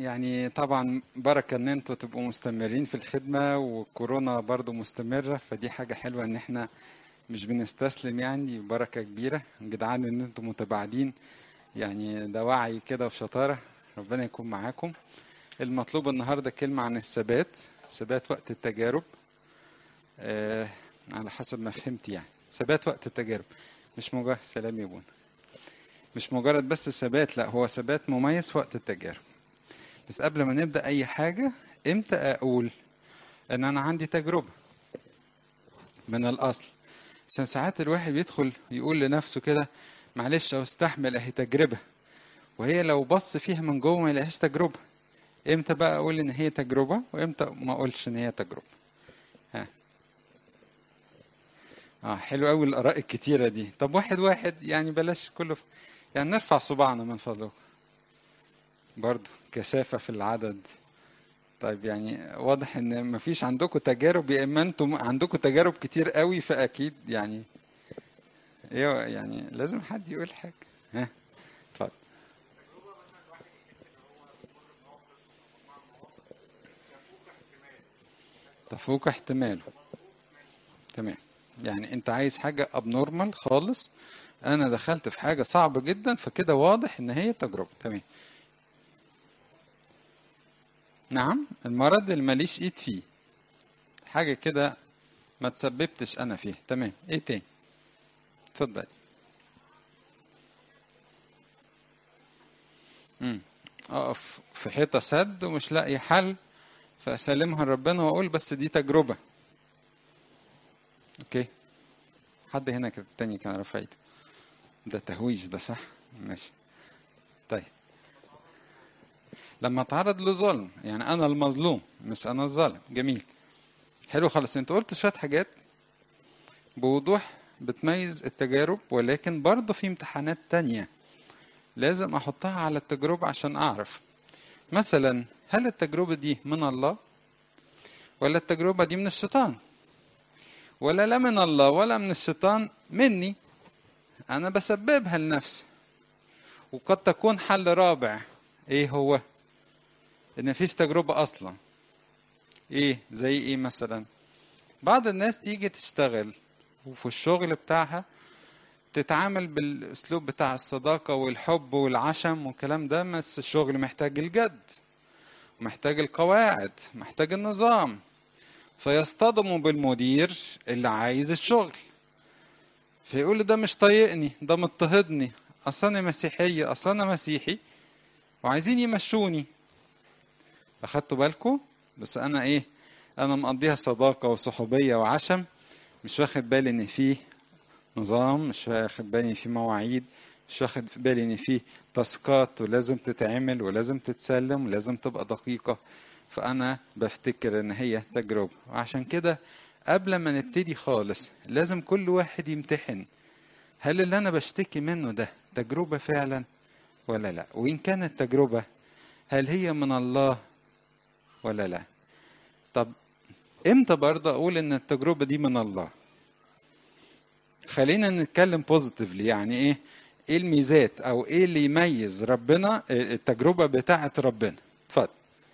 يعني طبعا بركة ان انتوا تبقوا مستمرين في الخدمة والكورونا برضو مستمرة فدي حاجة حلوة ان احنا مش بنستسلم يعني بركة كبيرة جدعان ان انتوا متباعدين يعني ده وعي كده وشطارة ربنا يكون معاكم المطلوب النهاردة كلمة عن الثبات ثبات وقت التجارب آه على حسب ما فهمت يعني ثبات وقت التجارب مش مجرد سلام يا بونا مش مجرد بس ثبات لا هو ثبات مميز في وقت التجارب بس قبل ما نبدأ أي حاجة إمتى أقول إن أنا عندي تجربة من الأصل عشان ساعات الواحد بيدخل يقول لنفسه كده معلش أو استحمل أهي تجربة وهي لو بص فيها من جوه ما يلاقيهاش تجربة إمتى بقى أقول إن هي تجربة وإمتى ما أقولش إن هي تجربة ها اه حلو قوي الآراء الكتيرة دي طب واحد واحد يعني بلاش كله ف... يعني نرفع صباعنا من فضلكم برضو كثافة في العدد طيب يعني واضح ان مفيش عندكم تجارب يا اما انتم عندكم تجارب كتير قوي فاكيد يعني ايوه يعني لازم حد يقول حاجة ها اتفضل تفوق احتماله تمام يعني انت عايز حاجة ابنورمال خالص انا دخلت في حاجة صعبة جدا فكده واضح ان هي تجربة تمام نعم المرض اللي ماليش ايد فيه حاجة كده ما تسببتش انا فيه تمام ايه تاني اتفضل امم اقف في حيطة سد ومش لاقي حل فاسلمها لربنا واقول بس دي تجربة اوكي حد هنا كده التاني كان رفع ايده ده تهويج ده صح ماشي طيب لما اتعرض لظلم يعني انا المظلوم مش انا الظالم جميل حلو خالص انت قلت شويه حاجات بوضوح بتميز التجارب ولكن برضه في امتحانات تانية لازم احطها على التجربة عشان اعرف مثلا هل التجربة دي من الله ولا التجربة دي من الشيطان ولا لا من الله ولا من الشيطان مني انا بسببها لنفسي وقد تكون حل رابع ايه هو ان مفيش تجربة اصلا ايه زي ايه مثلا بعض الناس تيجي تشتغل وفي الشغل بتاعها تتعامل بالاسلوب بتاع الصداقة والحب والعشم والكلام ده بس الشغل محتاج الجد محتاج القواعد محتاج النظام فيصطدموا بالمدير اللي عايز الشغل فيقول ده مش طايقني ده مضطهدني اصل انا مسيحية اصل انا مسيحي وعايزين يمشوني اخدتوا بالكم بس انا ايه انا مقضيها صداقه وصحوبيه وعشم مش واخد بالي ان فيه نظام مش واخد بالي ان فيه مواعيد مش واخد بالي ان فيه تاسكات ولازم تتعمل ولازم تتسلم ولازم تبقى دقيقه فانا بفتكر ان هي تجربه وعشان كده قبل ما نبتدي خالص لازم كل واحد يمتحن هل اللي انا بشتكي منه ده تجربه فعلا ولا لا وان كانت تجربه هل هي من الله ولا لا طب امتى برضه اقول ان التجربه دي من الله خلينا نتكلم بوزيتيفلي يعني ايه ايه الميزات او ايه اللي يميز ربنا التجربه بتاعه ربنا اتفضل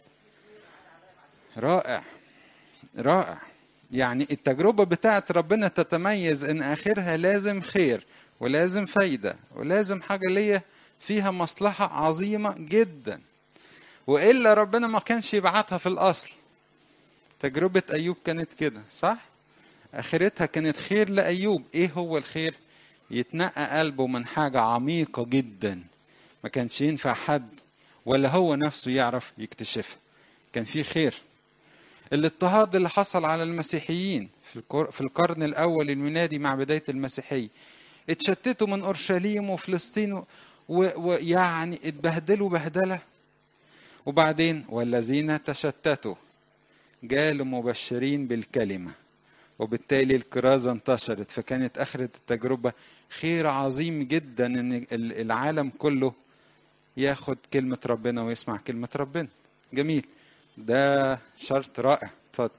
رائع رائع يعني التجربه بتاعه ربنا تتميز ان اخرها لازم خير ولازم فايده ولازم حاجه ليا فيها مصلحه عظيمه جدا والا ربنا ما كانش يبعتها في الاصل تجربه ايوب كانت كده صح اخرتها كانت خير لايوب ايه هو الخير يتنقى قلبه من حاجه عميقه جدا ما كانش ينفع حد ولا هو نفسه يعرف يكتشفها كان في خير الاضطهاد اللي حصل على المسيحيين في القرن الاول الميلادي مع بدايه المسيحيه اتشتتوا من اورشليم وفلسطين ويعني اتبهدلوا بهدله وبعدين والذين تشتتوا جالوا مبشرين بالكلمة وبالتالي الكرازة انتشرت فكانت آخرة التجربة خير عظيم جدا إن العالم كله ياخد كلمة ربنا ويسمع كلمة ربنا جميل ده شرط رائع اتفضل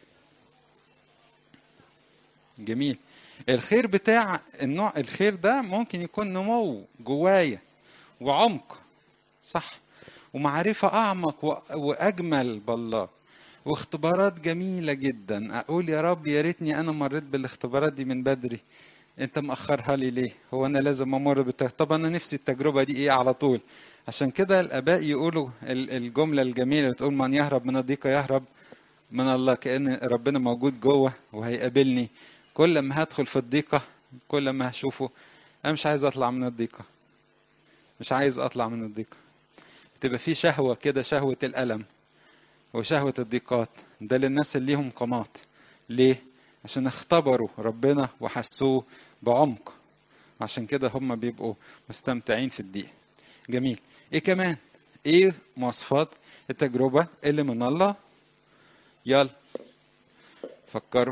جميل الخير بتاع النوع الخير ده ممكن يكون نمو جوايا وعمق صح ومعرفة أعمق وأجمل بالله واختبارات جميلة جدا أقول يا رب يا ريتني أنا مريت بالاختبارات دي من بدري أنت مأخرها لي ليه؟ هو أنا لازم أمر بالتجربة طب أنا نفسي التجربة دي إيه على طول عشان كده الآباء يقولوا الجملة الجميلة اللي تقول من يهرب من الضيقة يهرب من الله كأن ربنا موجود جوه وهيقابلني كل ما هدخل في الضيقة كل ما هشوفه أنا مش عايز أطلع من الضيقة مش عايز أطلع من الضيقة تبقى في شهوة كده شهوة الألم وشهوة الضيقات ده للناس اللي ليهم قامات ليه؟ عشان اختبروا ربنا وحسوه بعمق عشان كده هم بيبقوا مستمتعين في الضيق جميل ايه كمان ايه مواصفات التجربة اللي من الله يلا فكروا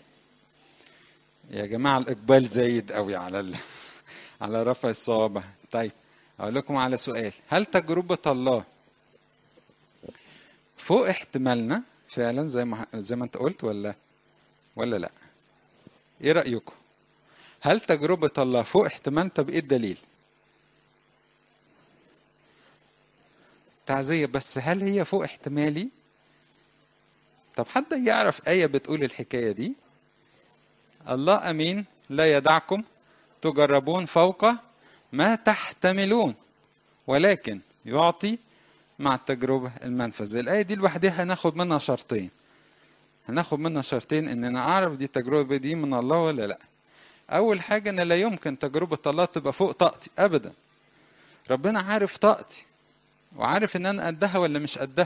يا جماعة الإقبال زايد قوي على ال... على رفع الصوابع طيب أقول لكم على سؤال هل تجربة الله فوق احتمالنا فعلا زي ما زي ما انت قلت ولا ولا لا ايه رأيكم هل تجربة الله فوق احتمال طب ايه الدليل تعزية بس هل هي فوق احتمالي طب حد يعرف آية بتقول الحكاية دي الله أمين لا يدعكم تجربون فوق ما تحتملون ولكن يعطي مع التجربة المنفذ الآية دي لوحدها هناخد منها شرطين هناخد منها شرطين ان انا اعرف دي التجربة دي من الله ولا لا اول حاجة ان لا يمكن تجربة الله تبقى فوق طاقتي ابدا ربنا عارف طاقتي وعارف ان انا قدها ولا مش قدها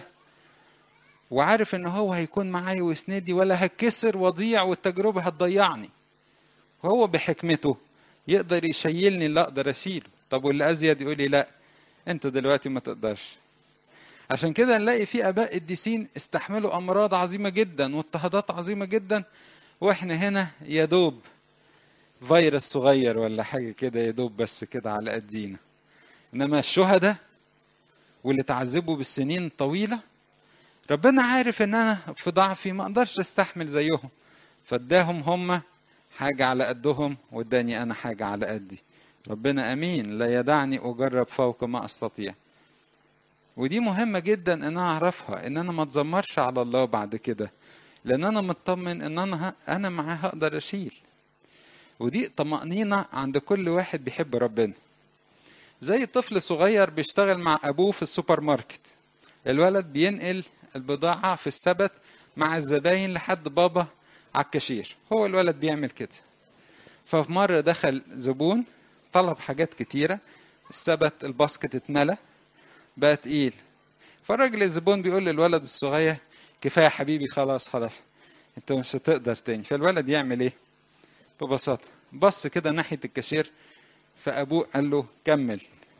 وعارف ان هو هيكون معايا ويسندي ولا هتكسر واضيع والتجربة هتضيعني وهو بحكمته يقدر يشيلني اللي اقدر اشيله طب واللي ازيد يقول لي لا انت دلوقتي ما تقدرش عشان كده نلاقي في اباء قديسين استحملوا امراض عظيمه جدا واضطهادات عظيمه جدا واحنا هنا يا دوب فيروس صغير ولا حاجه كده يا دوب بس كده على قدينا انما الشهداء واللي تعذبوا بالسنين طويله ربنا عارف ان انا في ضعفي ما اقدرش استحمل زيهم فاداهم هم حاجه على قدهم واداني انا حاجه على قدي ربنا امين لا يدعني اجرب فوق ما استطيع ودي مهمة جدا ان انا اعرفها ان انا ما اتذمرش على الله بعد كده لان انا مطمن ان انا ه... انا معاه هقدر اشيل ودي طمأنينة عند كل واحد بيحب ربنا زي طفل صغير بيشتغل مع ابوه في السوبر ماركت الولد بينقل البضاعة في السبت مع الزباين لحد بابا على الكاشير هو الولد بيعمل كده ففي مرة دخل زبون طلب حاجات كتيرة السبت الباسكت اتملى بقى تقيل فالراجل الزبون بيقول للولد الصغير كفايه حبيبي خلاص خلاص انت مش هتقدر تاني فالولد يعمل ايه ببساطه بص كده ناحيه الكاشير فابوه قال له كمل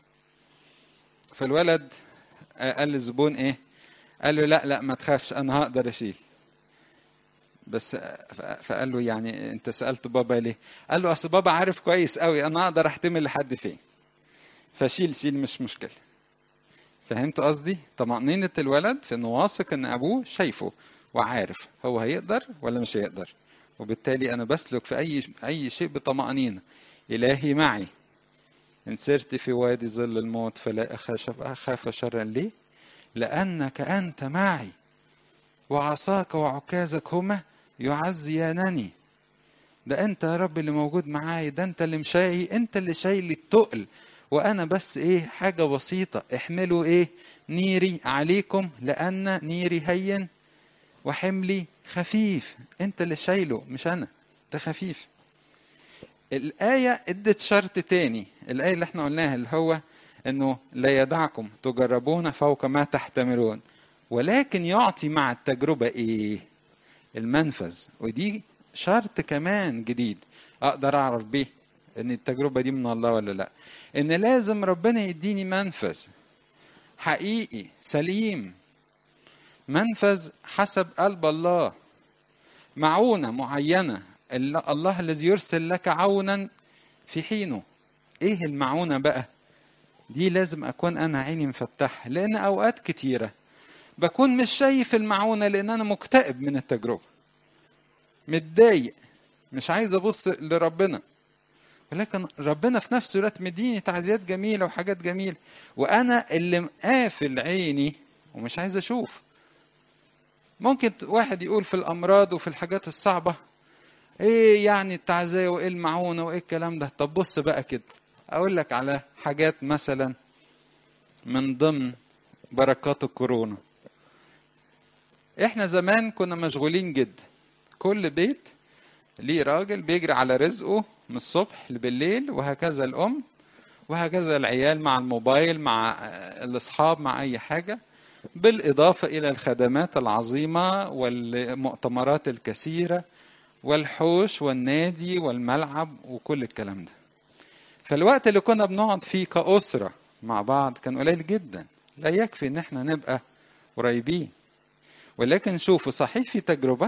فالولد قال للزبون ايه قال له لا لا ما تخافش انا هقدر اشيل بس فقال له يعني انت سالت بابا ليه قال له اصل بابا عارف كويس قوي انا اقدر احتمل لحد فين فشيل شيل مش مشكله فهمت قصدي؟ طمأنينة الولد في انه واثق ان ابوه شايفه وعارف هو هيقدر ولا مش هيقدر وبالتالي انا بسلك في اي اي شيء بطمأنينة الهي معي ان سرت في وادي ظل الموت فلا اخاف اخاف شرا ليه؟ لانك انت معي وعصاك وعكازك هما يعزيانني ده انت يا رب اللي موجود معايا ده انت اللي مشاي انت اللي شايل التقل وانا بس ايه حاجة بسيطة احملوا ايه نيري عليكم لان نيري هين وحملي خفيف انت اللي شايله مش انا ده خفيف الآية ادت شرط تاني الآية اللي احنا قلناها اللي هو انه لا يدعكم تجربون فوق ما تحتملون ولكن يعطي مع التجربة ايه المنفذ ودي شرط كمان جديد اقدر اعرف بيه ان التجربة دي من الله ولا لا ان لازم ربنا يديني منفذ حقيقي سليم منفذ حسب قلب الله معونة معينة الله الذي يرسل لك عونا في حينه ايه المعونة بقى دي لازم اكون انا عيني مفتحة لان اوقات كتيرة بكون مش شايف المعونة لان انا مكتئب من التجربة متضايق مش عايز ابص لربنا ولكن ربنا في نفس الوقت مديني تعزيات جميله وحاجات جميله وانا اللي مقافل عيني ومش عايز اشوف ممكن واحد يقول في الامراض وفي الحاجات الصعبه ايه يعني التعزيه وايه المعونه وايه الكلام ده طب بص بقى كده اقول لك على حاجات مثلا من ضمن بركات الكورونا احنا زمان كنا مشغولين جدا كل بيت ليه راجل بيجري على رزقه من الصبح بالليل وهكذا الام وهكذا العيال مع الموبايل مع الاصحاب مع اي حاجه بالاضافه الى الخدمات العظيمه والمؤتمرات الكثيره والحوش والنادي والملعب وكل الكلام ده فالوقت اللي كنا بنقعد فيه كأسرة مع بعض كان قليل جدا لا يكفي ان احنا نبقى قريبين ولكن شوفوا صحيح في تجربة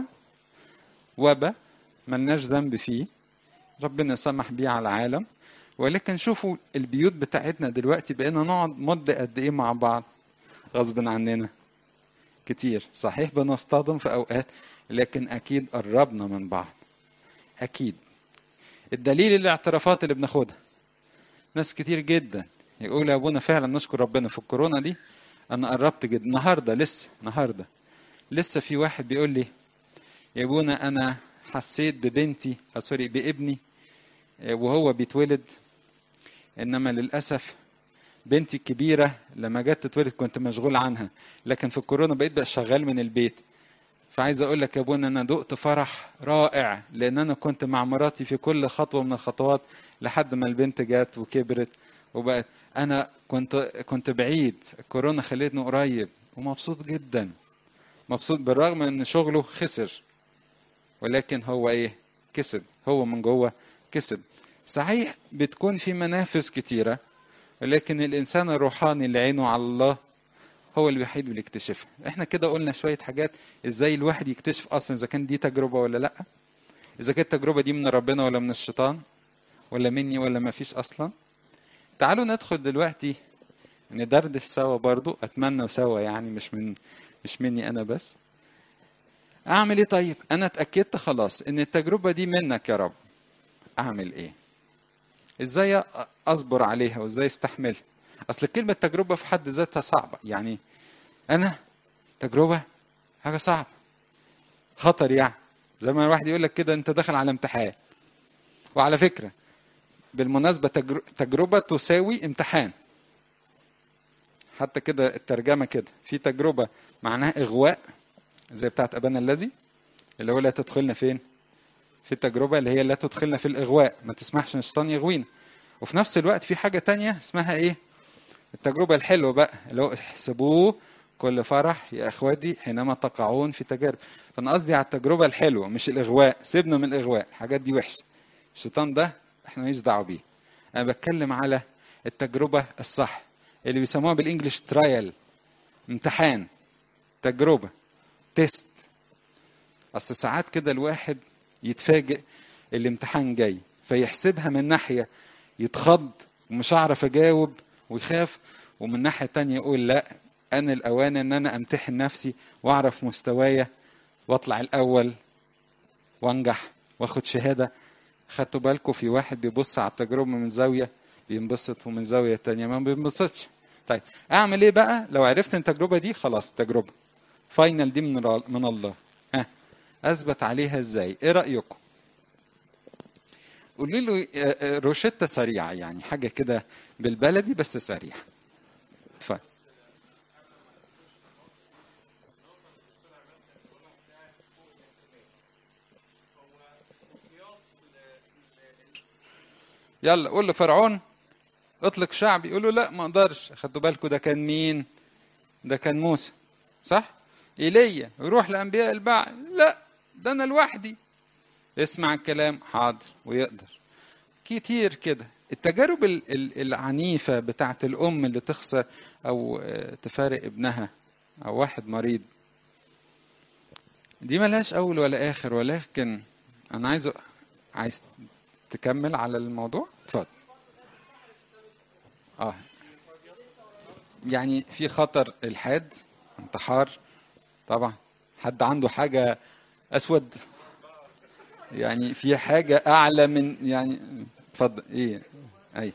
وباء ملناش ذنب فيه ربنا سمح بيه على العالم ولكن شوفوا البيوت بتاعتنا دلوقتي بقينا نقعد مدة قد ايه مع بعض غصب عننا كتير صحيح بنصطدم في اوقات لكن اكيد قربنا من بعض اكيد الدليل الاعترافات اللي بناخدها ناس كتير جدا يقول يا ابونا فعلا نشكر ربنا في الكورونا دي انا قربت جدا النهارده لسه النهارده لسه في واحد بيقول لي يا ابونا انا حسيت ببنتي سوري بابني وهو بيتولد انما للاسف بنتي الكبيره لما جت تتولد كنت مشغول عنها لكن في الكورونا بقيت بقى شغال من البيت فعايز اقول لك يا ابونا انا دقت فرح رائع لان انا كنت مع مراتي في كل خطوه من الخطوات لحد ما البنت جت وكبرت وبقت انا كنت كنت بعيد الكورونا خلتني قريب ومبسوط جدا مبسوط بالرغم ان شغله خسر ولكن هو ايه كسب هو من جوه كسب صحيح بتكون في منافس كتيره ولكن الانسان الروحاني اللي عينه على الله هو اللي الوحيد اللي يكتشفها احنا كده قلنا شويه حاجات ازاي الواحد يكتشف اصلا اذا كان دي تجربه ولا لا اذا كانت التجربه دي من ربنا ولا من الشيطان ولا مني ولا ما فيش اصلا تعالوا ندخل دلوقتي ندردش سوا برضو اتمنى سوا يعني مش من مش مني انا بس اعمل ايه طيب انا اتاكدت خلاص ان التجربه دي منك يا رب اعمل ايه ازاي اصبر عليها وازاي استحملها اصل كلمه تجربه في حد ذاتها صعبه يعني انا تجربه حاجه صعبه خطر يعني زي ما الواحد يقول لك كده انت داخل على امتحان وعلى فكره بالمناسبه تجربه تساوي امتحان حتى كده الترجمه كده في تجربه معناها اغواء زي بتاعت ابانا الذي اللي هو لا تدخلنا فين في التجربه اللي هي لا تدخلنا في الاغواء ما تسمحش ان الشيطان يغوينا وفي نفس الوقت في حاجه تانية اسمها ايه التجربة الحلوة بقى اللي هو احسبوه كل فرح يا اخواتي حينما تقعون في تجارب فانا قصدي على التجربة الحلوة مش الاغواء سيبنا من الاغواء الحاجات دي وحشة الشيطان ده احنا ماليش دعوة بيه انا بتكلم على التجربة الصح اللي بيسموها بالانجلش ترايل امتحان تجربة تيست اصل ساعات كده الواحد يتفاجئ الامتحان جاي فيحسبها من ناحية يتخض ومش هعرف اجاوب ويخاف ومن ناحية تانية يقول لا أنا الأوان إن أنا أمتحن نفسي وأعرف مستوايا وأطلع الأول وأنجح وآخد شهادة خدتوا بالكم في واحد بيبص على التجربة من زاوية بينبسط ومن زاوية تانية ما بينبسطش طيب أعمل إيه بقى لو عرفت التجربة دي خلاص تجربة فاينل دي من من الله ها أثبت عليها إزاي إيه رأيكم قولوا له روشتة سريعة يعني حاجة كده بالبلدي بس سريعة اتفضل يلا قول لفرعون اطلق شعب يقول له لا ما اقدرش خدوا بالكم ده كان مين ده كان موسى صح ايليا يروح لانبياء البعل لا ده انا لوحدي اسمع الكلام حاضر ويقدر كتير كده التجارب العنيفة بتاعت الأم اللي تخسر أو تفارق ابنها أو واحد مريض دي ملهاش أول ولا آخر ولكن أنا عايز عايز تكمل على الموضوع؟ اتفضل. اه يعني في خطر الحاد انتحار طبعا حد عنده حاجة أسود يعني في حاجة أعلى من يعني اتفضل ايه اي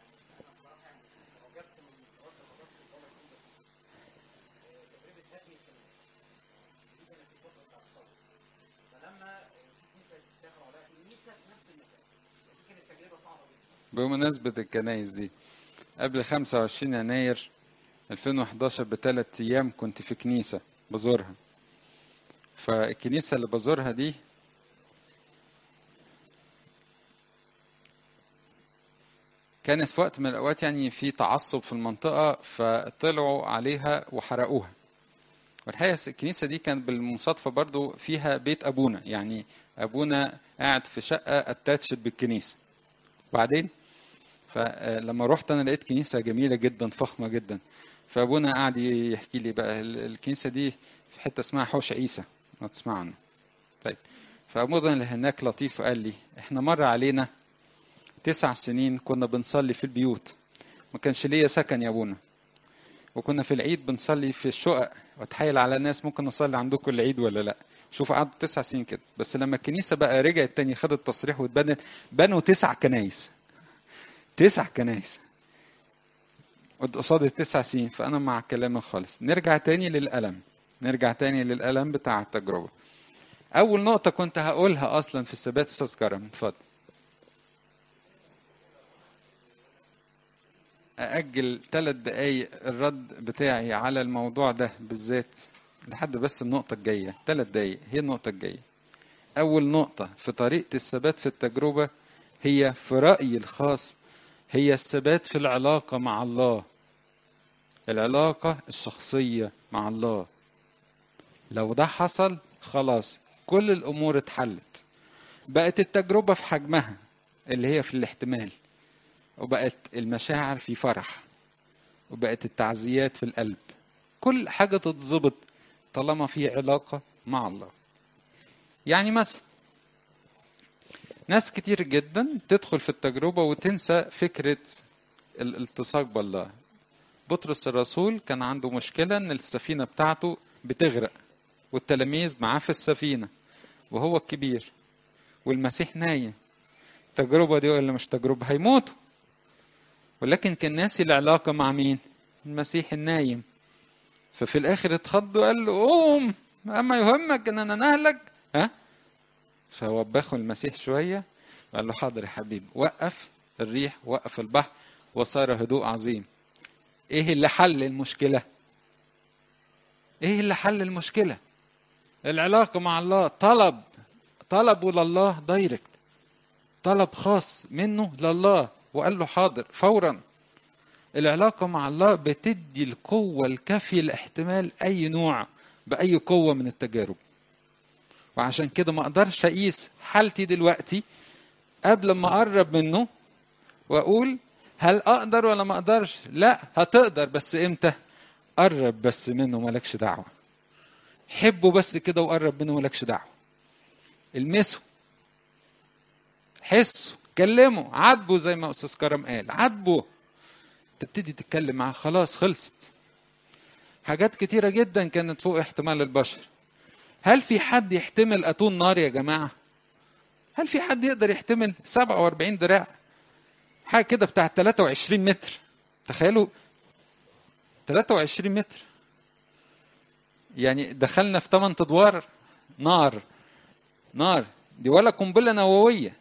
بمناسبة الكنايس دي قبل 25 يناير 2011 بثلاث أيام كنت في كنيسة بزورها فالكنيسة اللي بزورها دي كانت في وقت من الأوقات يعني في تعصب في المنطقة فطلعوا عليها وحرقوها والحقيقة الكنيسة دي كانت بالمصادفة برضو فيها بيت أبونا يعني أبونا قاعد في شقة اتاتشت بالكنيسة بعدين فلما رحت أنا لقيت كنيسة جميلة جدا فخمة جدا فأبونا قعد يحكي لي بقى الكنيسة دي في حتة اسمها حوش عيسى ما تسمع عنه طيب فأبونا اللي هناك لطيف وقال لي احنا مر علينا تسع سنين كنا بنصلي في البيوت ما كانش ليا سكن يا ابونا وكنا في العيد بنصلي في الشقق واتحايل على الناس ممكن نصلي عندكم العيد ولا لا شوف قعدت تسع سنين كده بس لما الكنيسة بقى رجعت تاني خدت تصريح واتبنت بنوا تسع كنايس تسع كنايس قصاد التسع سنين فأنا مع كلامك خالص نرجع تاني للألم نرجع تاني للألم بتاع التجربة أول نقطة كنت هقولها أصلا في الثبات أستاذ كرم اتفضل أأجل ثلاث دقايق الرد بتاعي على الموضوع ده بالذات لحد بس النقطة الجاية ثلاث دقايق هي النقطة الجاية أول نقطة في طريقة الثبات في التجربة هي في رأيي الخاص هي الثبات في العلاقة مع الله العلاقة الشخصية مع الله لو ده حصل خلاص كل الأمور اتحلت بقت التجربة في حجمها اللي هي في الاحتمال وبقت المشاعر في فرح وبقت التعزيات في القلب كل حاجة تتظبط طالما في علاقة مع الله يعني مثلا ناس كتير جدا تدخل في التجربة وتنسى فكرة الالتصاق بالله بطرس الرسول كان عنده مشكلة ان السفينة بتاعته بتغرق والتلاميذ معاه في السفينة وهو الكبير والمسيح نايم التجربة دي ولا مش تجربة هيموتوا ولكن كان ناسي العلاقة مع مين المسيح النايم ففي الآخر اتخض وقال له قوم أما يهمك إن أنا نهلك ها فوبخه المسيح شوية قال له حاضر يا حبيبي وقف الريح وقف البحر وصار هدوء عظيم ايه اللي حل المشكلة ايه اللي حل المشكلة العلاقة مع الله طلب طلبه لله دايركت طلب خاص منه لله وقال له حاضر فورا العلاقة مع الله بتدي القوة الكافية لاحتمال أي نوع بأي قوة من التجارب وعشان كده ما أقدرش أقيس حالتي دلوقتي قبل ما أقرب منه وأقول هل أقدر ولا ما أقدرش لا هتقدر بس إمتى قرب بس منه مالكش دعوة حبه بس كده وقرب منه مالكش دعوة المسه حسه كلمه عاتبه زي ما استاذ كرم قال عاتبه تبتدي تتكلم معاه خلاص خلصت حاجات كتيره جدا كانت فوق احتمال البشر هل في حد يحتمل اتون نار يا جماعه هل في حد يقدر يحتمل 47 دراع حاجه كده بتاع 23 متر تخيلوا 23 متر يعني دخلنا في 8 ادوار نار نار دي ولا قنبله نوويه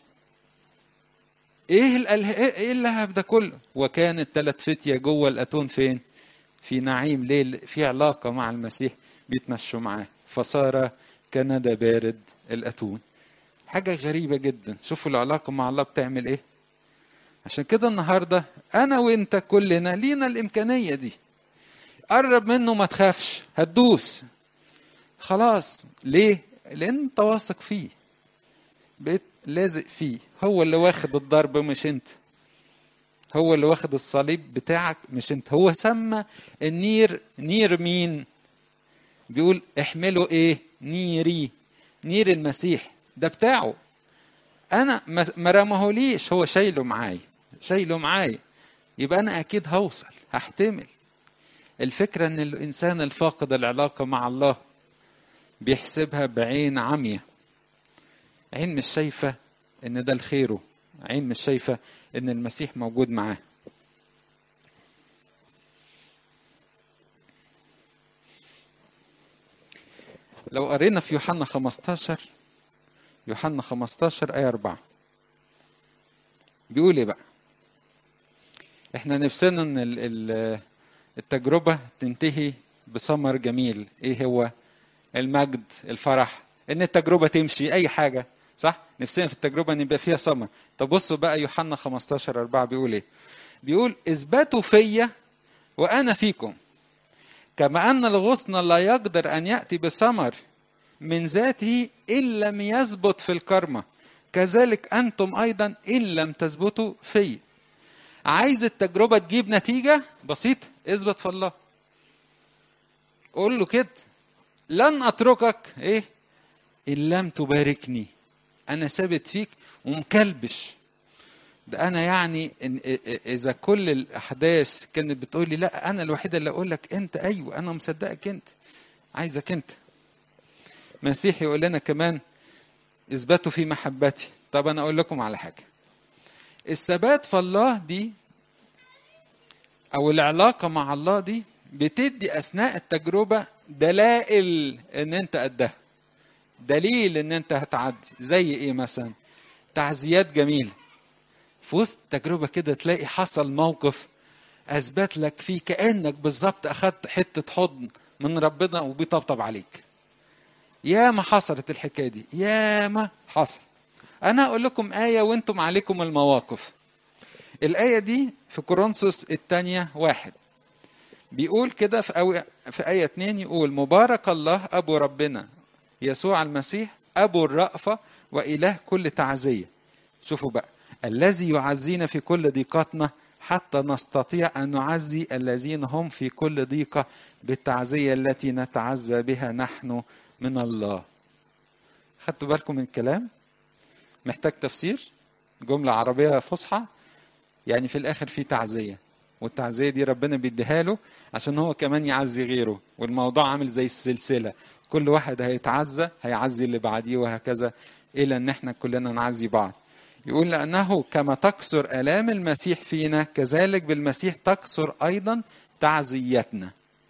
ايه ايه اللهب ده كله وكانت ثلاث فتية جوه الاتون فين في نعيم ليل في علاقة مع المسيح بيتمشوا معاه فصار كندى بارد الاتون حاجة غريبة جدا شوفوا العلاقة مع الله بتعمل ايه عشان كده النهاردة انا وانت كلنا لينا الامكانية دي قرب منه ما تخافش هتدوس خلاص ليه لان انت واثق فيه بقيت لازق فيه هو اللي واخد الضرب مش انت هو اللي واخد الصليب بتاعك مش انت هو سمى النير نير مين بيقول احملوا ايه نيري نير المسيح ده بتاعه انا ما رمهوليش هو شايله معايا شايله معايا يبقى انا اكيد هوصل هحتمل الفكره ان الانسان الفاقد العلاقه مع الله بيحسبها بعين عمية عين مش شايفة إن ده الخيره عين مش شايفة إن المسيح موجود معاه لو قرينا في يوحنا 15 يوحنا 15 آية 4 بيقول إيه بقى؟ إحنا نفسنا إن التجربة تنتهي بثمر جميل، إيه هو؟ المجد، الفرح، إن التجربة تمشي أي حاجة، صح؟ نفسنا في التجربة إن يبقى فيها ثمر. طب بصوا بقى يوحنا 15 4 بيقول إيه؟ بيقول اثبتوا فيا وأنا فيكم. كما أن الغصن لا يقدر أن يأتي بثمر من ذاته إن لم يثبت في الكرمة كذلك أنتم أيضا إن لم تثبتوا في عايز التجربة تجيب نتيجة بسيطة اثبت في الله قول له كده لن أتركك إيه إن لم تباركني أنا ثابت فيك ومكلبش ده أنا يعني إن إذا كل الأحداث كانت بتقول لي لا أنا الوحيدة اللي أقول لك أنت أيوه أنا مصدقك أنت عايزك أنت مسيح يقول لنا كمان اثبتوا في محبتي طب انا اقول لكم على حاجه الثبات في الله دي او العلاقه مع الله دي بتدي اثناء التجربه دلائل ان انت قدها دليل ان انت هتعدي زي ايه مثلا تعزيات جميله في وسط التجربه كده تلاقي حصل موقف اثبت لك فيه كانك بالظبط اخدت حته حضن من ربنا وبيطبطب عليك يا ما حصلت الحكايه دي يا ما حصل انا اقول لكم ايه وانتم عليكم المواقف الايه دي في كورنثوس الثانيه واحد بيقول كده في أو في ايه اتنين يقول مبارك الله ابو ربنا يسوع المسيح ابو الرأفه واله كل تعزيه شوفوا بقى الذي يعزينا في كل ضيقاتنا حتى نستطيع ان نعزي الذين هم في كل ضيقه بالتعزيه التي نتعزى بها نحن من الله خدتوا بالكم من الكلام محتاج تفسير جملة عربية فصحى يعني في الآخر في تعزية والتعزية دي ربنا بيديها له عشان هو كمان يعزي غيره والموضوع عامل زي السلسلة كل واحد هيتعزى هيعزي اللي بعديه وهكذا إلى أن احنا كلنا نعزي بعض يقول لأنه كما تكثر آلام المسيح فينا كذلك بالمسيح تكثر أيضا تعزيتنا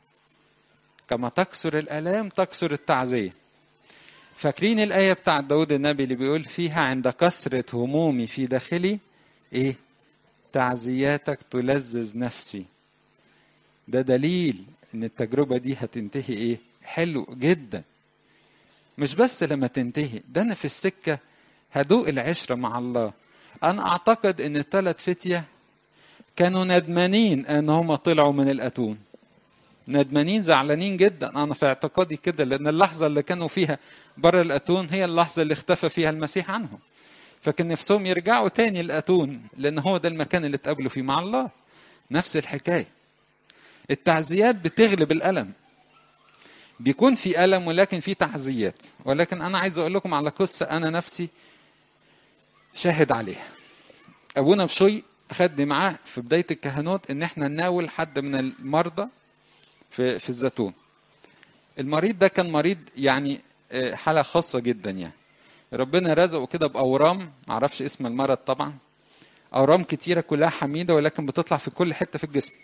كما تكثر الآلام تكثر التعزية فاكرين الآية بتاع داود النبي اللي بيقول فيها عند كثرة همومي في داخلي إيه تعزياتك تلذذ نفسي ده دليل إن التجربة دي هتنتهي إيه حلو جدا مش بس لما تنتهي ده أنا في السكة هدوء العشرة مع الله أنا أعتقد إن الثلاث فتية كانوا ندمانين إن هم طلعوا من الأتون ندمانين زعلانين جدا انا في اعتقادي كده لان اللحظه اللي كانوا فيها بره الاتون هي اللحظه اللي اختفى فيها المسيح عنهم فكان نفسهم يرجعوا تاني الاتون لان هو ده المكان اللي اتقابلوا فيه مع الله نفس الحكايه التعزيات بتغلب الالم بيكون في الم ولكن في تعزيات ولكن انا عايز اقول لكم على قصه انا نفسي شاهد عليها ابونا بشوي خدني معاه في بدايه الكهنوت ان احنا نناول حد من المرضى في في الزيتون المريض ده كان مريض يعني حالة خاصة جدا يعني ربنا رزقه كده بأورام معرفش اسم المرض طبعا أورام كتيرة كلها حميدة ولكن بتطلع في كل حتة في الجسم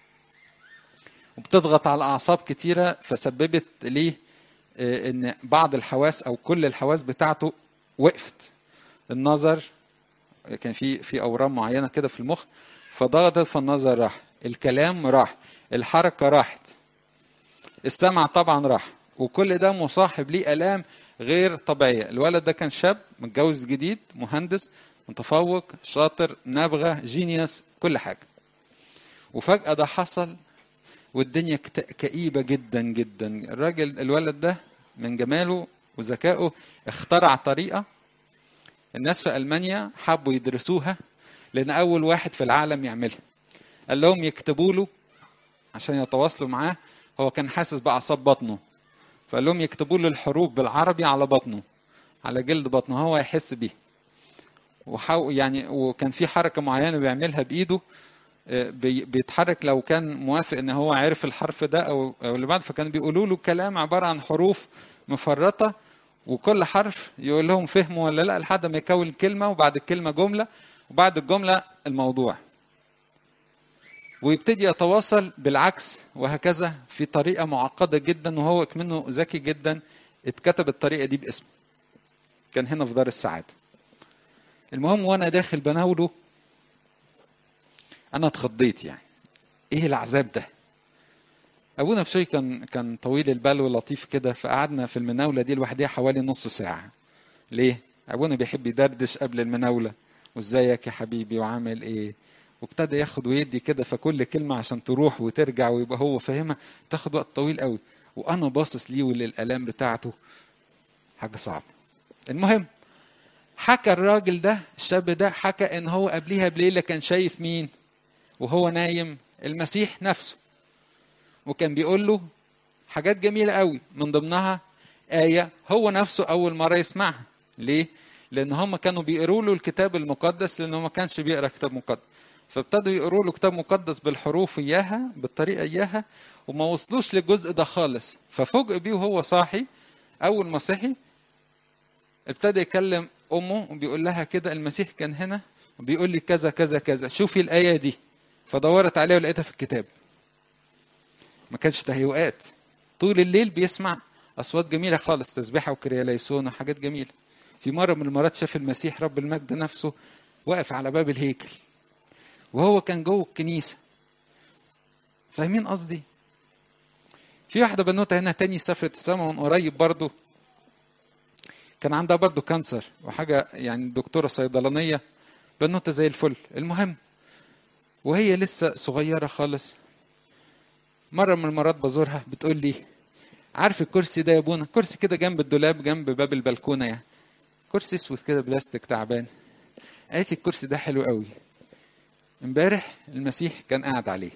وبتضغط على أعصاب كتيرة فسببت ليه إن بعض الحواس أو كل الحواس بتاعته وقفت النظر كان في في أورام معينة كده في المخ فضغطت فالنظر راح الكلام راح الحركة راحت السمع طبعا راح وكل ده مصاحب ليه الام غير طبيعيه الولد ده كان شاب متجوز جديد مهندس متفوق شاطر نابغه جينيوس كل حاجه وفجاه ده حصل والدنيا كئيبه جدا جدا الراجل الولد ده من جماله وذكائه اخترع طريقه الناس في المانيا حبوا يدرسوها لان اول واحد في العالم يعملها قال لهم يكتبوا له عشان يتواصلوا معاه هو كان حاسس باعصاب بطنه فقال لهم يكتبوا له الحروف بالعربي على بطنه على جلد بطنه هو يحس بيه وحاول يعني وكان في حركه معينه بيعملها بايده بيتحرك لو كان موافق ان هو عرف الحرف ده او او اللي بعد فكان بيقولوا له كلام عباره عن حروف مفرطه وكل حرف يقول لهم فهموا ولا لا لحد ما يكون كلمه وبعد الكلمه جمله وبعد الجمله الموضوع ويبتدي يتواصل بالعكس وهكذا في طريقه معقده جدا وهو كمنه ذكي جدا اتكتب الطريقه دي باسمه كان هنا في دار السعاده المهم وانا داخل بناوله انا اتخضيت يعني ايه العذاب ده ابونا بشوي كان كان طويل البال ولطيف كده فقعدنا في المناوله دي لوحدها حوالي نص ساعه ليه ابونا بيحب يدردش قبل المناوله وازيك يا حبيبي وعامل ايه وابتدى ياخد ويدي كده فكل كلمه عشان تروح وترجع ويبقى هو فاهمها تاخد وقت طويل قوي وانا باصص ليه وللالام بتاعته حاجه صعبه المهم حكى الراجل ده الشاب ده حكى ان هو قبليها بليله كان شايف مين وهو نايم المسيح نفسه وكان بيقول له حاجات جميله قوي من ضمنها ايه هو نفسه اول مره يسمعها ليه لان هم كانوا بيقروا له الكتاب المقدس لانه ما كانش بيقرا كتاب مقدس فابتدوا يقروا له كتاب مقدس بالحروف اياها بالطريقه اياها وما وصلوش للجزء ده خالص ففوجئ بيه وهو صاحي اول ما صحي ابتدى يكلم امه وبيقول لها كده المسيح كان هنا وبيقول لي كذا كذا كذا شوفي الايه دي فدورت عليها ولقيتها في الكتاب ما كانش تهيؤات طول الليل بيسمع اصوات جميله خالص تسبيحه وكرياليسون وحاجات جميله في مره من المرات شاف المسيح رب المجد نفسه واقف على باب الهيكل وهو كان جوه الكنيسه فاهمين قصدي في واحده بنوته هنا تاني سافرت السما من قريب برضو كان عندها برضو كانسر وحاجه يعني دكتوره صيدلانيه بنوته زي الفل المهم وهي لسه صغيره خالص مره من المرات بزورها بتقول لي عارف الكرسي ده يا ابونا كرسي كده جنب الدولاب جنب باب البلكونه يعني كرسي اسود كده بلاستيك تعبان قالت لي الكرسي ده حلو قوي امبارح المسيح كان قاعد عليه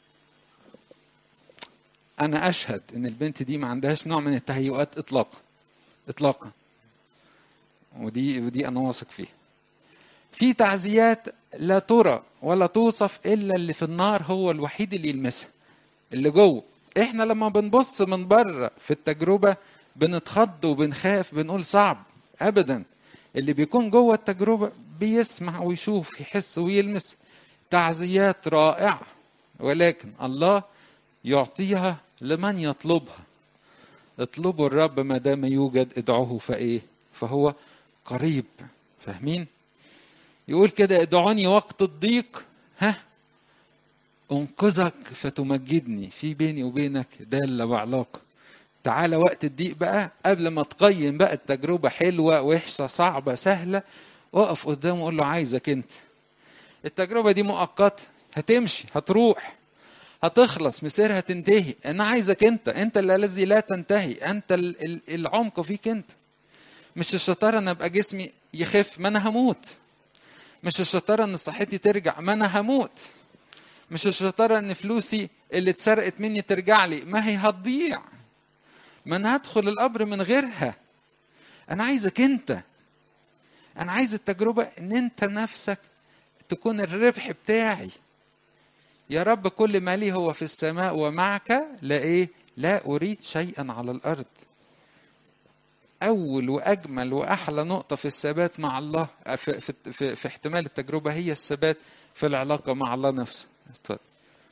انا اشهد ان البنت دي ما عندهاش نوع من التهيؤات اطلاقا اطلاقا ودي ودي انا واثق فيها في تعزيات لا ترى ولا توصف الا اللي في النار هو الوحيد اللي يلمسها اللي جوه احنا لما بنبص من بره في التجربه بنتخض وبنخاف بنقول صعب ابدا اللي بيكون جوه التجربه بيسمع ويشوف يحس ويلمس تعزيات رائعه ولكن الله يعطيها لمن يطلبها اطلبوا الرب ما دام يوجد ادعوه فايه فهو قريب فاهمين يقول كده ادعوني وقت الضيق ها انقذك فتمجدني في بيني وبينك داله وعلاقه تعالى وقت الضيق بقى قبل ما تقيم بقى التجربه حلوه وحشه صعبه سهله اقف قدامه وقول له عايزك انت التجربه دي مؤقته هتمشي هتروح هتخلص مسيرها تنتهي انا عايزك انت انت اللي الذي لا تنتهي انت العمق فيك انت مش الشطاره ان ابقى جسمي يخف ما انا هموت مش الشطاره ان صحتي ترجع ما انا هموت مش الشطاره ان فلوسي اللي اتسرقت مني ترجع لي ما هي هتضيع ما انا هدخل القبر من غيرها انا عايزك انت انا عايز التجربه ان انت نفسك تكون الربح بتاعي يا رب كل ما لي هو في السماء ومعك لا ايه لا اريد شيئا على الارض اول واجمل واحلى نقطه في الثبات مع الله في, في, في, في احتمال التجربه هي الثبات في العلاقه مع الله نفسه اتفضل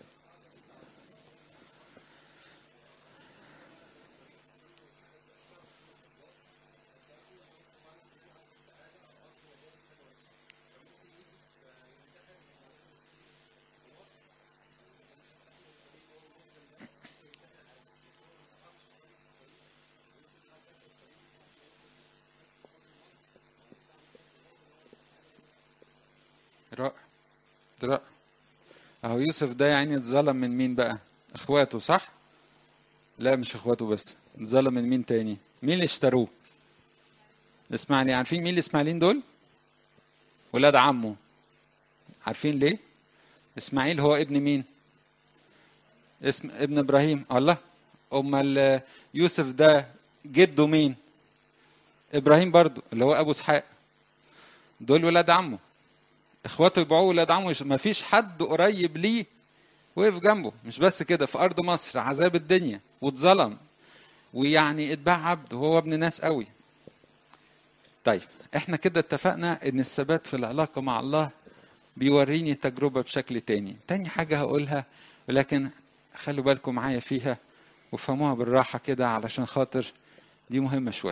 رائع رائع اهو يوسف ده يعني اتظلم من مين بقى اخواته صح لا مش اخواته بس اتظلم من مين تاني مين اللي اشتروه الاسماعيليين عارفين مين الاسماعيليين دول ولاد عمه عارفين ليه اسماعيل هو ابن مين اسم ابن ابراهيم الله امال يوسف ده جده مين ابراهيم برضو اللي هو ابو اسحاق دول ولاد عمه اخواته يبيعوه ولاد عمه ما فيش حد قريب ليه وقف جنبه مش بس كده في ارض مصر عذاب الدنيا واتظلم ويعني اتباع عبد وهو ابن ناس قوي طيب احنا كده اتفقنا ان الثبات في العلاقة مع الله بيوريني تجربة بشكل تاني تاني حاجة هقولها ولكن خلوا بالكم معايا فيها وفهموها بالراحة كده علشان خاطر دي مهمة شوية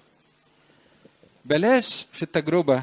بلاش في التجربة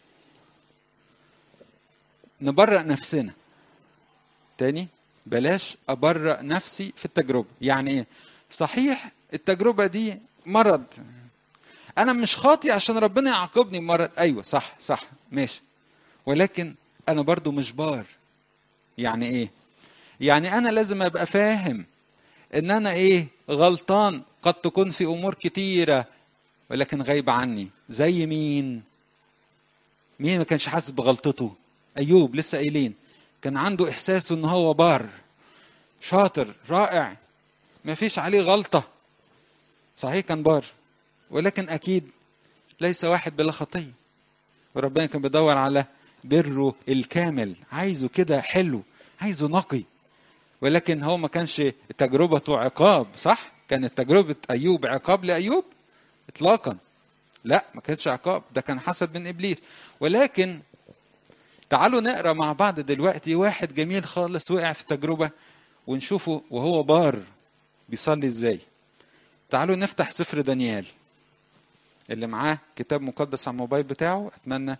نبرأ نفسنا تاني بلاش أبرأ نفسي في التجربة يعني إيه صحيح التجربة دي مرض أنا مش خاطي عشان ربنا يعاقبني بمرض أيوة صح صح ماشي ولكن أنا برضو مش بار يعني إيه يعني أنا لازم أبقى فاهم إن أنا إيه غلطان قد تكون في أمور كتيرة ولكن غايبة عني زي مين مين ما كانش حاسس بغلطته أيوب لسه قايلين كان عنده إحساس إن هو بار شاطر رائع ما فيش عليه غلطة صحيح كان بار ولكن أكيد ليس واحد بلا خطية وربنا كان بيدور على بره الكامل عايزه كده حلو عايزه نقي ولكن هو ما كانش تجربته عقاب صح كانت تجربة أيوب عقاب لأيوب إطلاقا لا ما كانتش عقاب ده كان حسد من إبليس ولكن تعالوا نقرا مع بعض دلوقتي واحد جميل خالص وقع في تجربة ونشوفه وهو بار بيصلي ازاي تعالوا نفتح سفر دانيال اللي معاه كتاب مقدس على الموبايل بتاعه اتمنى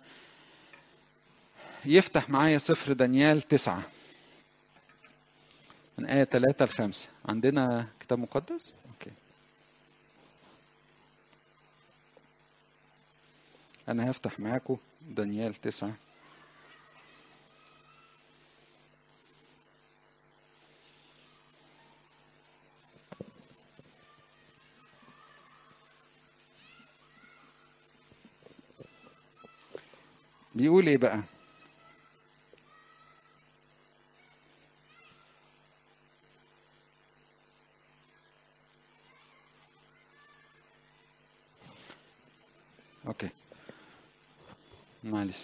يفتح معايا سفر دانيال تسعة من آية 3 ل 5 عندنا كتاب مقدس؟ أوكي. أنا هفتح معاكم دانيال تسعة بيقول ايه بقى اوكي معلش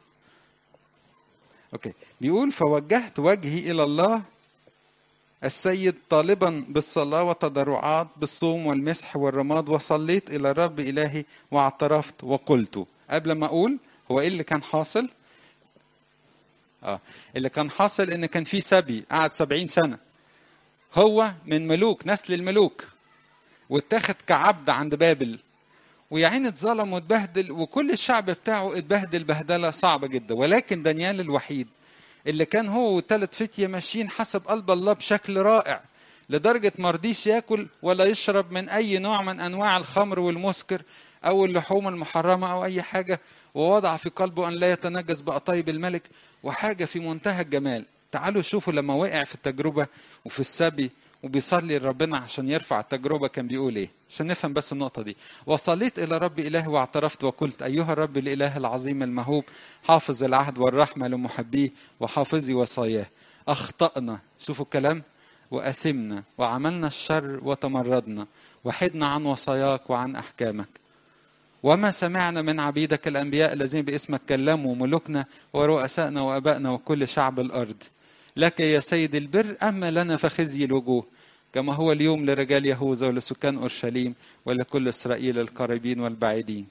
اوكي بيقول فوجهت وجهي الى الله السيد طالبا بالصلاة والتضرعات بالصوم والمسح والرماد وصليت إلى الرب إلهي واعترفت وقلت قبل ما أقول هو إيه اللي كان حاصل؟ آه اللي كان حاصل إن كان في سبي قعد سبعين سنة هو من ملوك نسل الملوك واتاخد كعبد عند بابل ويا عيني اتظلم واتبهدل وكل الشعب بتاعه اتبهدل بهدله صعبه جدا ولكن دانيال الوحيد اللي كان هو والثلاث فتية ماشيين حسب قلب الله بشكل رائع لدرجة ما رضيش ياكل ولا يشرب من أي نوع من أنواع الخمر والمسكر أو اللحوم المحرمة أو أي حاجة ووضع في قلبه أن لا يتنجس بقطايب الملك وحاجة في منتهى الجمال تعالوا شوفوا لما وقع في التجربة وفي السبي وبيصلي لربنا عشان يرفع التجربة كان بيقول ايه عشان نفهم بس النقطة دي وصليت إلى رب إلهي واعترفت وقلت أيها الرب الإله العظيم المهوب حافظ العهد والرحمة لمحبيه وحافظي وصاياه أخطأنا شوفوا الكلام وأثمنا وعملنا الشر وتمردنا وحدنا عن وصاياك وعن أحكامك وما سمعنا من عبيدك الأنبياء الذين باسمك كلموا ملوكنا ورؤسائنا وأبائنا وكل شعب الأرض لك يا سيد البر أما لنا فخزي الوجوه كما هو اليوم لرجال يهوذا ولسكان أورشليم ولكل إسرائيل القريبين والبعيدين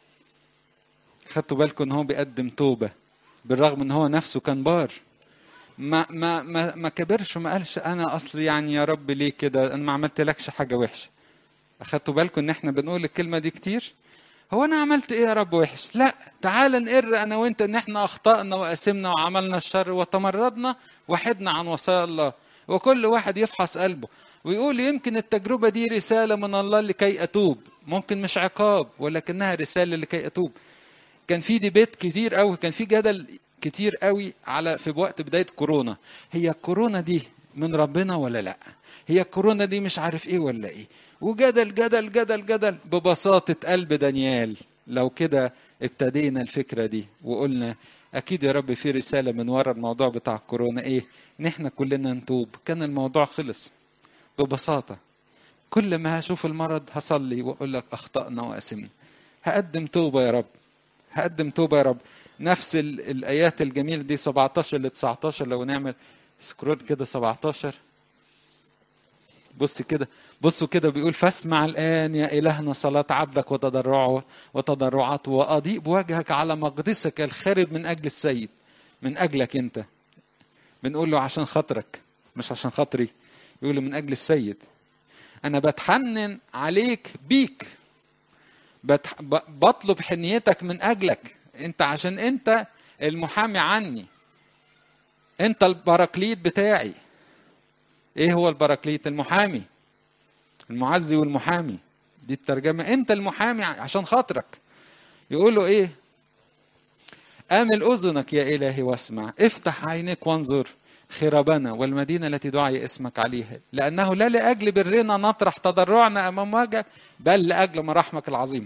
خدتوا بالكم ان هو بيقدم توبة بالرغم ان هو نفسه كان بار ما ما ما ما كبرش وما قالش انا اصل يعني يا رب ليه كده انا ما عملتلكش حاجه وحشه اخدتوا بالكم ان احنا بنقول الكلمه دي كتير هو انا عملت ايه يا رب وحش لا تعال نقر انا وانت ان احنا اخطانا وقسمنا وعملنا الشر وتمردنا وحدنا عن وصايا الله وكل واحد يفحص قلبه ويقول يمكن التجربه دي رساله من الله لكي اتوب ممكن مش عقاب ولكنها رساله لكي اتوب كان في ديبيت كتير قوي كان في جدل كتير قوي على في وقت بدايه كورونا هي الكورونا دي من ربنا ولا لا هي الكورونا دي مش عارف ايه ولا ايه وجدل جدل جدل جدل ببساطه قلب دانيال لو كده ابتدينا الفكره دي وقلنا اكيد يا رب في رساله من ورا الموضوع بتاع الكورونا ايه ان احنا كلنا نتوب كان الموضوع خلص ببساطه كل ما هشوف المرض هصلي واقول لك اخطانا واسمنا هقدم توبه يا رب هقدم توبه يا رب نفس الايات الجميله دي 17 ل 19 لو نعمل سكرول كده 17 بص كده بصوا كده بيقول فاسمع الآن يا إلهنا صلاة عبدك وتضرعه وتضرعاته وأضيء بوجهك على مقدسك الخارج من أجل السيد من أجلك أنت بنقول له عشان خاطرك مش عشان خاطري يقول له من أجل السيد أنا بتحنن عليك بيك بتح... بطلب حنيتك من أجلك أنت عشان أنت المحامي عني أنت البراكليت بتاعي ايه هو البراكليت المحامي المعزي والمحامي دي الترجمة انت المحامي عشان خاطرك يقول له ايه امل اذنك يا الهي واسمع افتح عينيك وانظر خربنا والمدينة التي دعي اسمك عليها لأنه لا لأجل برنا نطرح تضرعنا أمام وجهك بل لأجل مراحمك العظيمة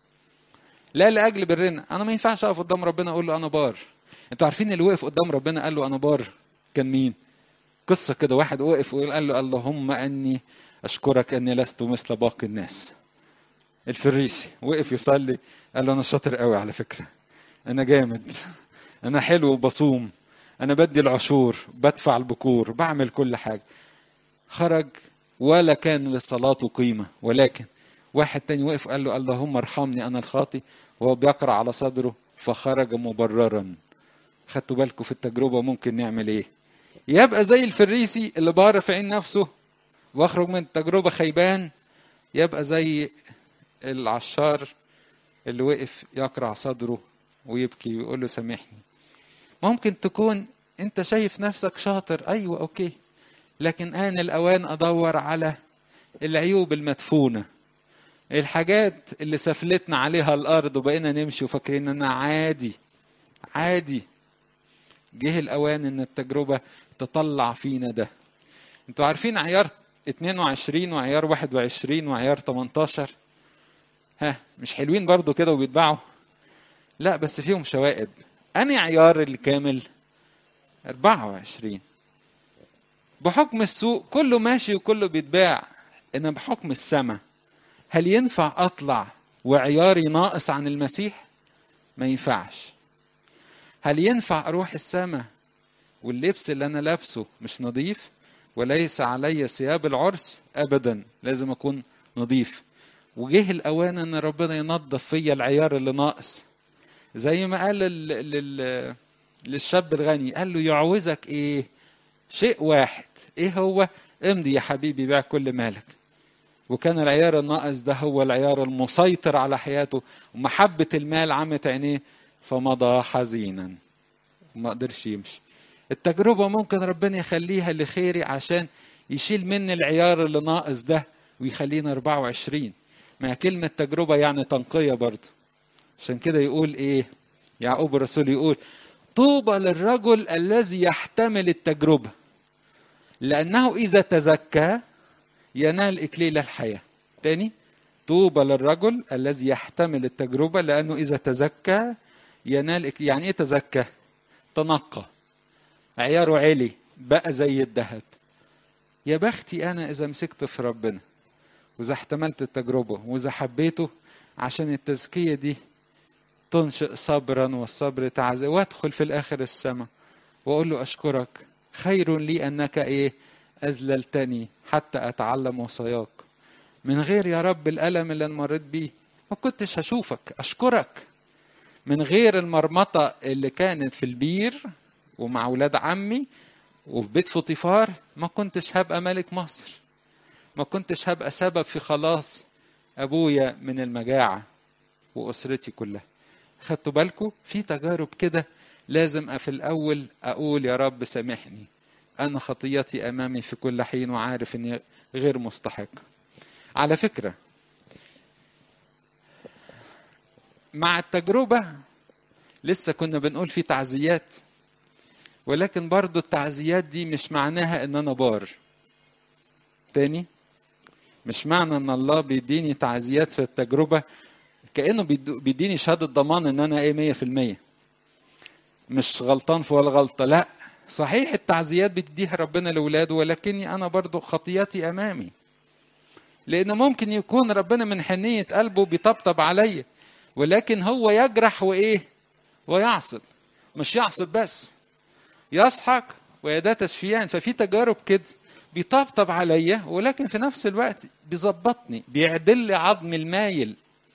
لا لأجل برنا أنا ما ينفعش أقف قدام ربنا أقول له أنا بار أنتوا عارفين اللي وقف قدام ربنا قال له أنا بار كان مين؟ قصة كده واحد وقف وقال له اللهم أني أشكرك أني لست مثل باقي الناس الفريسي وقف يصلي قال له أنا شاطر قوي على فكرة أنا جامد أنا حلو وبصوم أنا بدي العشور بدفع البكور بعمل كل حاجة خرج ولا كان لصلاته قيمة ولكن واحد تاني وقف قال له اللهم ارحمني أنا الخاطي وهو بيقرأ على صدره فخرج مبررا خدتوا بالكم في التجربة ممكن نعمل ايه يبقى زي الفريسي اللي بار في عين نفسه واخرج من التجربة خيبان يبقى زي العشار اللي وقف يقرع صدره ويبكي ويقول له سامحني ممكن تكون انت شايف نفسك شاطر ايوه اوكي لكن آن الأوان أدور على العيوب المدفونة الحاجات اللي سفلتنا عليها الأرض وبقينا نمشي وفاكرين إنها عادي عادي جه الأوان إن التجربة تطلع فينا ده انتوا عارفين عيار 22 وعيار 21 وعيار 18 ها مش حلوين برضو كده وبيتباعوا لا بس فيهم شوائب أنهي عيار الكامل 24 بحكم السوق كله ماشي وكله بيتباع إن بحكم السماء هل ينفع أطلع وعياري ناقص عن المسيح ما ينفعش هل ينفع أروح السماء واللبس اللي أنا لابسه مش نظيف وليس علي ثياب العرس أبدا لازم أكون نظيف وجه الأوان إن ربنا ينظف فيا العيار اللي ناقص زي ما قال لل... لل... للشاب الغني قال له يعوزك إيه شيء واحد إيه هو امضي يا حبيبي بيع كل مالك وكان العيار الناقص ده هو العيار المسيطر على حياته ومحبة المال عمت عينيه فمضى حزينا وما قدرش يمشي التجربة ممكن ربنا يخليها لخيري عشان يشيل مني العيار اللي ناقص ده ويخلينا 24 ما كلمة تجربة يعني تنقية برضه عشان كده يقول ايه يعقوب الرسول يقول طوبى للرجل الذي يحتمل التجربة لأنه إذا تزكى ينال إكليل الحياة تاني طوبى للرجل الذي يحتمل التجربة لأنه إذا تزكى ينال إكليل يعني إيه تزكى تنقى عياره عالي بقى زي الذهب يا بختي أنا إذا مسكت في ربنا وإذا احتملت التجربة وإذا حبيته عشان التزكية دي تنشئ صبرا والصبر تعزى وادخل في الآخر السماء وأقول له أشكرك خير لي أنك إيه أذللتني حتى أتعلم وصاياك من غير يا رب الألم اللي أنا مريت بيه ما كنتش هشوفك أشكرك من غير المرمطة اللي كانت في البير ومع ولاد عمي وفي بيت فطيفار ما كنتش هبقى ملك مصر ما كنتش هبقى سبب في خلاص أبويا من المجاعة وأسرتي كلها خدتوا بالكم في تجارب كده لازم في الأول أقول يا رب سامحني أنا خطيتي أمامي في كل حين وعارف إني غير مستحق على فكرة مع التجربة لسه كنا بنقول في تعزيات ولكن برضو التعزيات دي مش معناها ان انا بار تاني مش معنى ان الله بيديني تعزيات في التجربة كأنه بيديني شهادة ضمان ان انا ايه مية في المية مش غلطان في ولا غلطة لا صحيح التعزيات بتديها ربنا لولاده ولكني انا برضو خطياتي امامي لان ممكن يكون ربنا من حنية قلبه بيطبطب عليا ولكن هو يجرح وايه ويعصب مش يعصب بس يسحق ويداه تشفيان ففي تجارب كده بيطبطب عليا ولكن في نفس الوقت بيظبطني بيعدل لي عظمي المايل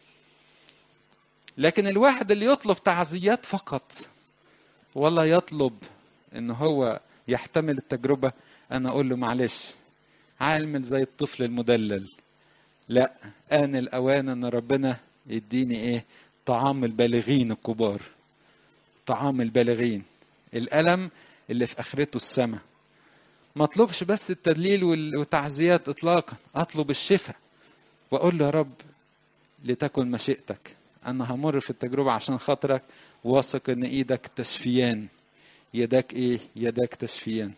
لكن الواحد اللي يطلب تعزيات فقط ولا يطلب ان هو يحتمل التجربه انا اقول له معلش عامل زي الطفل المدلل لا آن الأوان أن ربنا يديني إيه طعام البالغين الكبار طعام البالغين الألم اللي في آخرته السماء ما اطلبش بس التدليل والتعزيات إطلاقا أطلب الشفاء وأقول له يا رب لتكن مشيئتك أنا همر في التجربة عشان خاطرك واثق إن إيدك تشفيان يدك إيه يدك تشفيان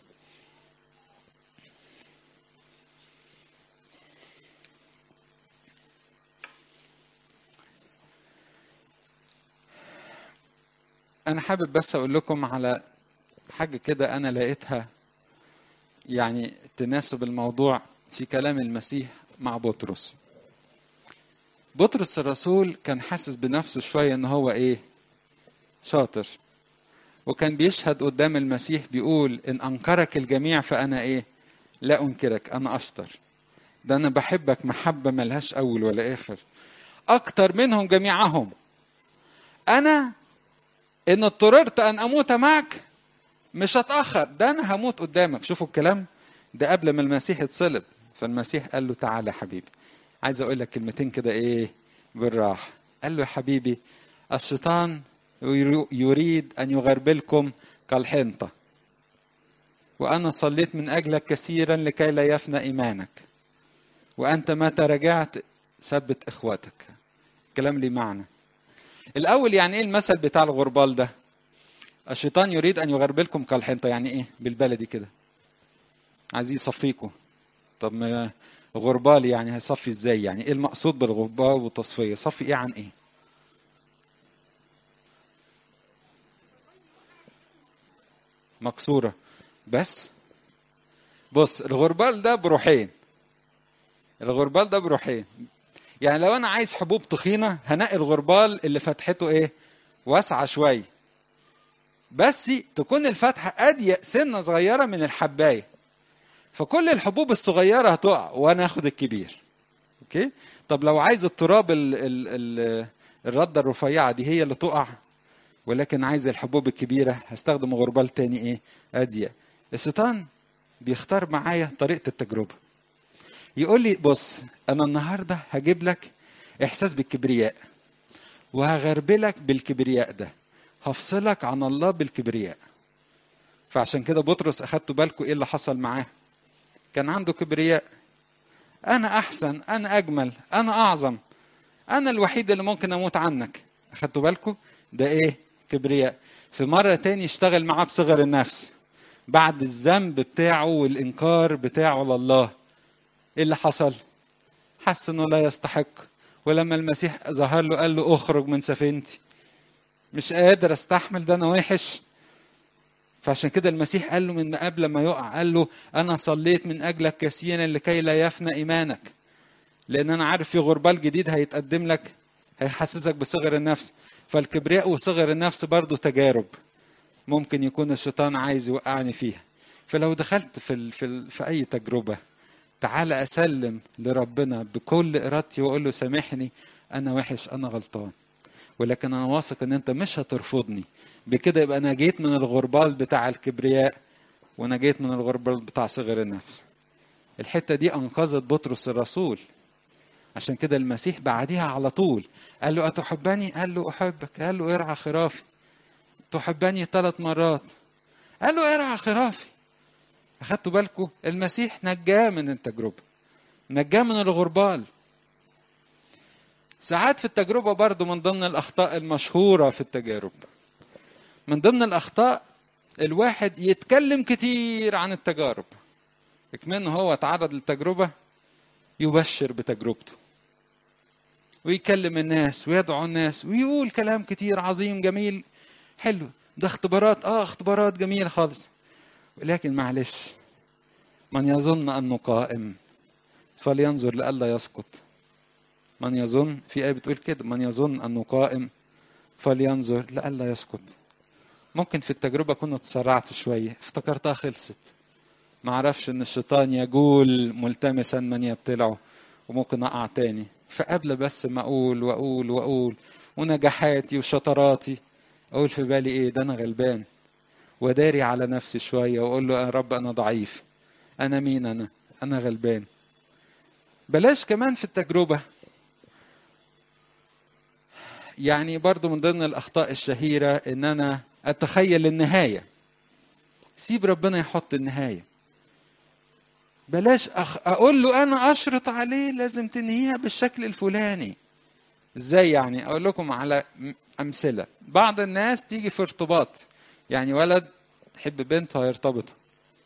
أنا حابب بس أقول لكم على حاجة كده أنا لقيتها يعني تناسب الموضوع في كلام المسيح مع بطرس. بطرس الرسول كان حاسس بنفسه شوية إن هو إيه؟ شاطر. وكان بيشهد قدام المسيح بيقول إن أنكرك الجميع فأنا إيه؟ لا أنكرك أنا أشطر. ده أنا بحبك محبة ملهاش أول ولا آخر. أكتر منهم جميعهم. أنا ان اضطررت ان اموت معك مش هتاخر ده انا هموت قدامك شوفوا الكلام ده قبل ما المسيح يتصلب فالمسيح قال له تعالى يا حبيبي عايز اقول لك كلمتين كده ايه بالراحه قال له يا حبيبي الشيطان يريد ان يغربلكم كالحنطه وانا صليت من اجلك كثيرا لكي لا يفنى ايمانك وانت متى رجعت ثبت اخواتك كلام لي معنى الاول يعني ايه المثل بتاع الغربال ده الشيطان يريد ان يغربلكم كالحنطه يعني ايه بالبلدي كده عايز يصفيكم طب ما غربال يعني هيصفي ازاي يعني ايه المقصود بالغربال والتصفيه صفي ايه عن ايه مكسوره بس بص الغربال ده بروحين الغربال ده بروحين يعني لو انا عايز حبوب تخينه هنقي الغربال اللي فتحته ايه واسعه شويه بس تكون الفتحه اضيق سنه صغيره من الحبايه فكل الحبوب الصغيره هتقع وانا اخد الكبير اوكي طب لو عايز التراب ال ال ال الرده الرفيعه دي هي اللي تقع ولكن عايز الحبوب الكبيره هستخدم غربال تاني ايه اضيق الشيطان بيختار معايا طريقه التجربه يقول لي بص انا النهارده هجيب لك احساس بالكبرياء وهغربلك بالكبرياء ده هفصلك عن الله بالكبرياء فعشان كده بطرس اخدتوا بالكم ايه اللي حصل معاه كان عنده كبرياء انا احسن انا اجمل انا اعظم انا الوحيد اللي ممكن اموت عنك اخدتوا بالكم ده ايه كبرياء في مرة تاني اشتغل معاه بصغر النفس بعد الذنب بتاعه والإنكار بتاعه لله ايه اللي حصل حس انه لا يستحق ولما المسيح ظهر له قال له اخرج من سفينتي مش قادر استحمل ده انا وحش فعشان كده المسيح قال له من قبل ما يقع قال له انا صليت من اجلك كثيرا لكي لا يفنى ايمانك لان انا عارف في غربال جديد هيتقدم لك هيحسسك بصغر النفس فالكبرياء وصغر النفس برضه تجارب ممكن يكون الشيطان عايز يوقعني فيها فلو دخلت في ال في, ال في اي تجربه تعال اسلم لربنا بكل ارادتي واقول له سامحني انا وحش انا غلطان ولكن انا واثق ان انت مش هترفضني بكده يبقى انا جيت من الغربال بتاع الكبرياء وانا جيت من الغربال بتاع صغر النفس الحته دي انقذت بطرس الرسول عشان كده المسيح بعديها على طول قال له أتحبني؟ قال له أحبك قال له ارعى خرافي تحبني ثلاث مرات قال له ارعى خرافي أخدتوا بالكم المسيح نجاه من التجربة نجاه من الغربال ساعات في التجربة برضو من ضمن الأخطاء المشهورة في التجارب من ضمن الأخطاء الواحد يتكلم كتير عن التجارب كمان هو تعرض للتجربة يبشر بتجربته ويكلم الناس ويدعو الناس ويقول كلام كتير عظيم جميل حلو ده اختبارات اه اختبارات جميلة خالص ولكن معلش من يظن انه قائم فلينظر لئلا يسقط من يظن في آية بتقول كده من يظن أنه قائم فلينظر لئلا يسقط ممكن في التجربة كنت اتسرعت شوية افتكرتها خلصت ما اعرفش ان الشيطان يجول ملتمسا من يبتلعه وممكن اقع تاني فقبل بس ما اقول واقول واقول ونجاحاتي وشطاراتي اقول في بالي ايه ده انا غلبان وداري على نفسي شويه واقول له يا رب انا ضعيف انا مين انا انا غلبان بلاش كمان في التجربه يعني برضو من ضمن الاخطاء الشهيره ان انا اتخيل النهايه سيب ربنا يحط النهايه بلاش أخ... اقول له انا اشرط عليه لازم تنهيها بالشكل الفلاني ازاي يعني اقول لكم على امثله بعض الناس تيجي في ارتباط يعني ولد تحب بنت هيرتبطوا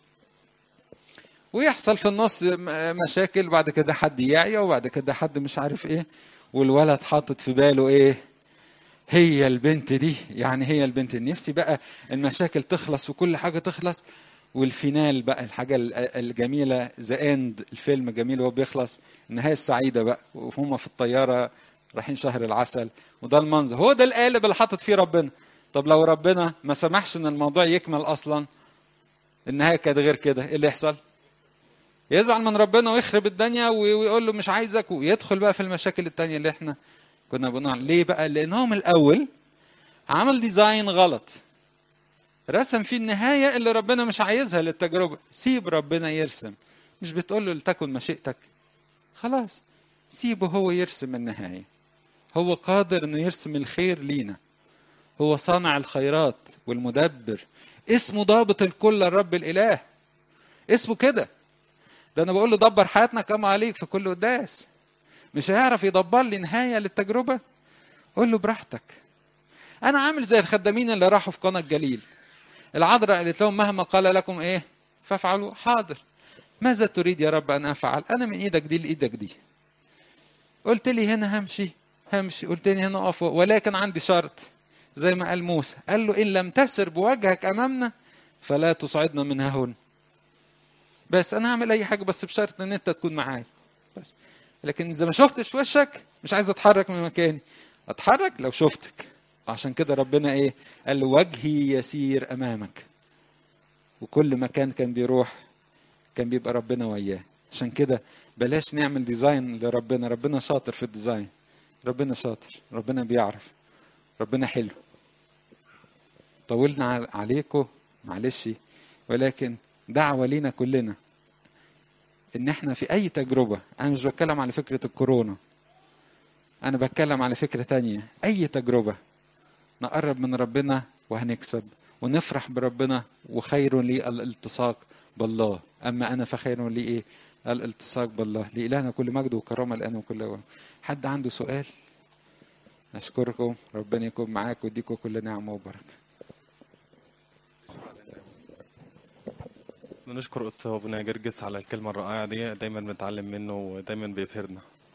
ويحصل في النص مشاكل بعد كده حد يعيا وبعد كده حد مش عارف ايه والولد حاطط في باله ايه هي البنت دي يعني هي البنت نفسي بقى المشاكل تخلص وكل حاجه تخلص والفينال بقى الحاجه الجميله ذا اند الفيلم جميل وهو بيخلص النهايه السعيده بقى وهم في الطياره رايحين شهر العسل وده المنظر هو ده القالب اللي حاطط فيه ربنا طب لو ربنا ما سمحش ان الموضوع يكمل اصلا النهايه كانت غير كده ايه اللي يحصل يزعل من ربنا ويخرب الدنيا ويقول له مش عايزك ويدخل بقى في المشاكل التانية اللي احنا كنا بنقول ليه بقى لان هو من الاول عمل ديزاين غلط رسم فيه النهاية اللي ربنا مش عايزها للتجربة سيب ربنا يرسم مش بتقول له لتكن مشيئتك خلاص سيبه هو يرسم النهاية هو قادر انه يرسم الخير لينا هو صانع الخيرات والمدبر اسمه ضابط الكل الرب الاله اسمه كده ده انا بقول له دبر حياتنا كما عليك في كل قداس مش هيعرف يدبر لي نهايه للتجربه قول له براحتك انا عامل زي الخدامين اللي راحوا في قناه الجليل العذراء قالت لهم مهما قال لكم ايه فافعلوا حاضر ماذا تريد يا رب ان افعل انا من ايدك دي لايدك دي قلت لي هنا همشي همشي قلت لي هنا اقف ولكن عندي شرط زي ما قال موسى قال له ان لم تسر بوجهك امامنا فلا تصعدنا من هنا بس انا هعمل اي حاجه بس بشرط ان انت تكون معايا بس لكن اذا ما شفتش وشك مش عايز اتحرك من مكاني اتحرك لو شفتك عشان كده ربنا ايه قال له وجهي يسير امامك وكل مكان كان بيروح كان بيبقى ربنا وياه عشان كده بلاش نعمل ديزاين لربنا ربنا شاطر في الديزاين ربنا شاطر ربنا بيعرف ربنا حلو طولنا عليكم معلش ولكن دعوة لينا كلنا ان احنا في اي تجربة انا مش بتكلم على فكرة الكورونا انا بتكلم على فكرة تانية اي تجربة نقرب من ربنا وهنكسب ونفرح بربنا وخير لي الالتصاق بالله اما انا فخير لي ايه الالتصاق بالله لإلهنا كل مجد وكرامة الآن وكل أوان حد عنده سؤال أشكركم ربنا يكون معاك ويديكم كل نعمة وبركة بنشكر أستاذ أبونا جرجس على الكلمة الرائعة دي دايما بنتعلم منه ودايما بيبهرنا